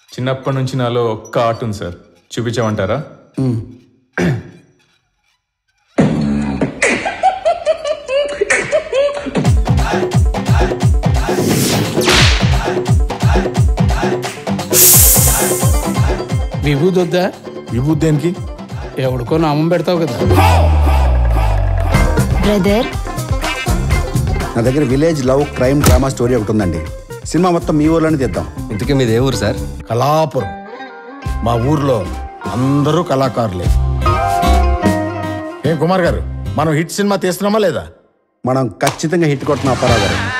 చిన్నప్పటి నుంచి నాలో ఒక్క ఆర్ట్ ఉంది సార్ చూపించమంటారా విభూతి వద్దా విభూతి దేనికి ఎవడికో నామం పెడతావు కదా బ్రదర్ నా దగ్గర village love crime drama story ఒకటి ఉందండి సినిమా మొత్తం మీ ఊర్లోనే తీద్దాం ఇంతకీ మీది ఏ ఊరు సార్ కళాపురం మా ఊర్లో అందరూ కళాకారులే ఏం కుమార్ గారు మనం హిట్ సినిమా తీస్తున్నామా లేదా మనం ఖచ్చితంగా హిట్ కొట్టిన అప్పారావు గారు